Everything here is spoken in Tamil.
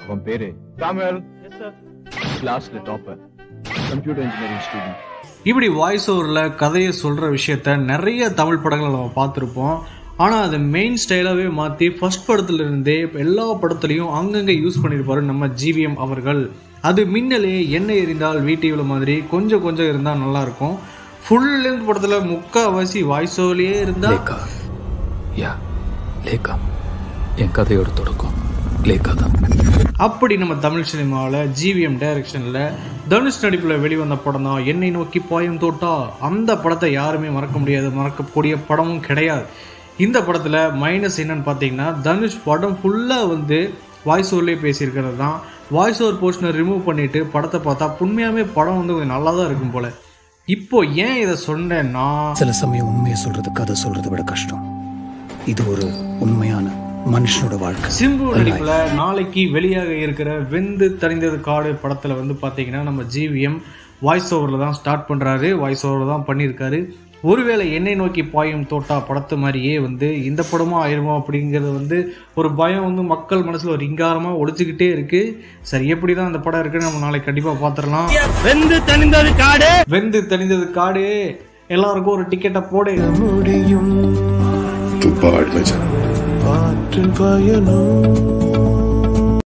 உன் பேரு சாமுவேல் கிளாஸ்ல டாப்பர் கம்ப்யூட்டர் இன்ஜினியரிங் ஸ்டூடெண்ட் இப்படி வாய்ஸ் ஓவரில் கதையை சொல்கிற விஷயத்த நிறைய தமிழ் படங்கள் நம்ம பார்த்துருப்போம் ஆனால் அதை மெயின் ஸ்டைலாகவே மாற்றி ஃபர்ஸ்ட் படத்துல இருந்தே எல்லா படத்துலையும் அங்கங்கே யூஸ் பண்ணியிருப்பாரு நம்ம ஜிவிஎம் அவர்கள் அது மின்னலே எண்ணெய் எரிந்தால் வீட்டில் மாதிரி கொஞ்சம் கொஞ்சம் இருந்தால் நல்லாயிருக்கும் ஃபுல் லென்த் படத்தில் முக்கால்வாசி வாய்ஸ் ஓவர்லேயே இருந்தால் லேக்கா யா லேக்கா என் கதையோட தொடக்கம் லேக்கா தான் அப்படி நம்ம தமிழ் சினிமாவில் ஜிவிஎம் டைரக்ஷனில் தனுஷ் நடிப்பில் வெளிவந்த படம் தான் என்னை நோக்கி பாயும் தோட்டா அந்த படத்தை யாருமே மறக்க முடியாது மறக்கக்கூடிய படமும் கிடையாது இந்த படத்தில் மைனஸ் என்னன்னு பார்த்தீங்கன்னா தனுஷ் படம் ஃபுல்லாக வந்து வாய்ஸ் ஓவர்லேயே பேசியிருக்கிறது தான் வாய்ஸ் ஓவர் போர்ஷனை ரிமூவ் பண்ணிட்டு படத்தை பார்த்தா உண்மையாகவே படம் வந்து கொஞ்சம் நல்லா தான் இருக்கும் போல இப்போ ஏன் இதை சொன்னேன்னா சில சமயம் உண்மையை சொல்றது கதை சொல்றதை விட கஷ்டம் இது ஒரு உண்மையான மனுஷனோட வாழ்க்கை சிம்பு நடிப்புல நாளைக்கு வெளியாக இருக்கிற வெந்து தணிந்தது காடு படத்துல வந்து பாத்தீங்கன்னா நம்ம ஜிவிஎம் வாய்ஸ் ஓவர்ல தான் ஸ்டார்ட் பண்றாரு வாய்ஸ் ஓவர்ல தான் பண்ணியிருக்காரு ஒருவேளை என்னை நோக்கி பாயும் தோட்டா படத்து மாதிரியே வந்து இந்த படமும் ஆயிருமோ அப்படிங்கிறது வந்து ஒரு பயம் வந்து மக்கள் மனசுல ஒரு இங்காரமா ஒழிச்சுக்கிட்டே இருக்கு சரி எப்படி தான் அந்த படம் இருக்குன்னு நம்ம நாளைக்கு கண்டிப்பா பாத்திரலாம் வெந்து தணிந்தது காடு வெந்து தணிந்தது காடு எல்லாருக்கும் ஒரு டிக்கெட்டை போடு துப்பாடு மச்சான் ஆற்றில் பயணம்